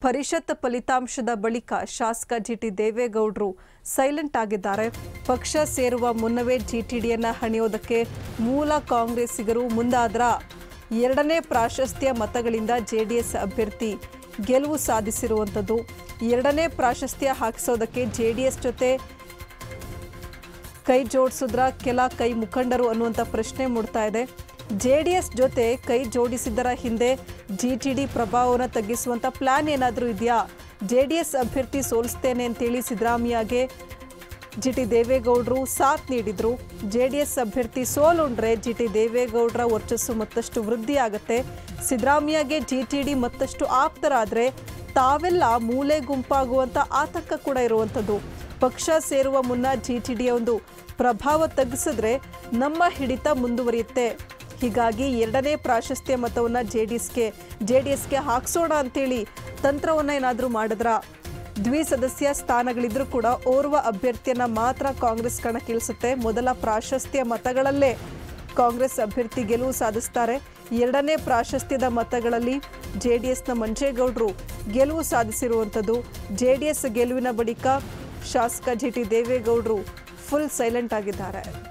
ಪರಿಷತ್ ಫಲಿತಾಂಶದ ಬಳಿಕ ಶಾಸಕ ಜಿಟಿ ದೇವೇಗೌಡರು ಸೈಲೆಂಟ್ ಆಗಿದ್ದಾರೆ ಪಕ್ಷ ಸೇರುವ ಮುನ್ನವೇ ಜಿಟಿಡಿಯನ್ನ ಹಣಿಯೋದಕ್ಕೆ ಮೂಲ ಕಾಂಗ್ರೆಸ್ಸಿಗರು ಮುಂದಾದ್ರ ಎರಡನೇ ಪ್ರಾಶಸ್ತ್ಯ ಮತಗಳಿಂದ ಜೆಡಿಎಸ್ ಅಭ್ಯರ್ಥಿ ಗೆಲುವು ಸಾಧಿಸಿರುವಂಥದ್ದು ಎರಡನೇ ಪ್ರಾಶಸ್ತ್ಯ ಹಾಕಿಸೋದಕ್ಕೆ ಜೆಡಿಎಸ್ ಜೊತೆ ಕೈ ಜೋಡಿಸಿದ್ರ ಕೆಲ ಕೈ ಮುಖಂಡರು ಅನ್ನುವಂಥ ಪ್ರಶ್ನೆ ಮೂಡ್ತಾ ಇದೆ ಜೆಡಿಎಸ್ ಜೊತೆ ಕೈ ಜೋಡಿಸಿದ್ದರ ಹಿಂದೆ ಜಿಟಿಡಿ ಪ್ರಭಾವವನ್ನು ತಗ್ಗಿಸುವಂಥ ಪ್ಲಾನ್ ಏನಾದರೂ ಇದೆಯಾ ಜೆಡಿಎಸ್ ಅಭ್ಯರ್ಥಿ ಸೋಲಿಸ್ತೇನೆ ಅಂತೇಳಿ ಸಿದ್ದರಾಮಯ್ಯಗೆ ಜಿ ಟಿ ದೇವೇಗೌಡರು ಸಾಥ್ ನೀಡಿದ್ರು ಜೆಡಿಎಸ್ ಅಭ್ಯರ್ಥಿ ಸೋಲುಂಡ್ರೆ ಜಿ ಟಿ ದೇವೇಗೌಡರ ವರ್ಚಸ್ಸು ಮತ್ತಷ್ಟು ವೃದ್ಧಿ ಆಗುತ್ತೆ ಸಿದ್ದರಾಮಯ್ಯಗೆ ಜಿಟಿಡಿ ಮತ್ತಷ್ಟು ಆಪ್ತರಾದರೆ ತಾವೆಲ್ಲ ಮೂಲೆ ಗುಂಪಾಗುವಂಥ ಆತಂಕ ಕೂಡ ಇರುವಂಥದ್ದು ಪಕ್ಷ ಸೇರುವ ಮುನ್ನ ಜಿಟಿಡಿಯ ಒಂದು ಪ್ರಭಾವ ತಗ್ಗಿಸಿದ್ರೆ ನಮ್ಮ ಹಿಡಿತ ಮುಂದುವರಿಯುತ್ತೆ ಹೀಗಾಗಿ ಎರಡನೇ ಪ್ರಾಶಸ್ತ್ಯ ಮತವನ್ನು ಜೆ ಡಿ ಎಸ್ಗೆ ಜೆ ಡಿ ಎಸ್ಗೆ ಹಾಕ್ಸೋಣ ಅಂತೇಳಿ ತಂತ್ರವನ್ನು ಏನಾದರೂ ಮಾಡಿದ್ರ ದ್ವಿಸದಸ್ಯ ಸ್ಥಾನಗಳಿದ್ರೂ ಕೂಡ ಓರ್ವ ಅಭ್ಯರ್ಥಿಯನ್ನ ಮಾತ್ರ ಕಾಂಗ್ರೆಸ್ ಕಣಕ್ಕಿಳಿಸುತ್ತೆ ಮೊದಲ ಪ್ರಾಶಸ್ತ್ಯ ಮತಗಳಲ್ಲೇ ಕಾಂಗ್ರೆಸ್ ಅಭ್ಯರ್ಥಿ ಗೆಲುವು ಸಾಧಿಸ್ತಾರೆ ಎರಡನೇ ಪ್ರಾಶಸ್ತ್ಯದ ಮತಗಳಲ್ಲಿ ಜೆ ಡಿ ಎಸ್ನ ಮಂಜೇಗೌಡರು ಗೆಲುವು ಸಾಧಿಸಿರುವಂಥದ್ದು ಜೆ ಡಿ ಎಸ್ ಗೆಲುವಿನ ಬಳಿಕ ಶಾಸಕ ಜಿ ಟಿ ದೇವೇಗೌಡರು ಫುಲ್ ಸೈಲೆಂಟ್ ಆಗಿದ್ದಾರೆ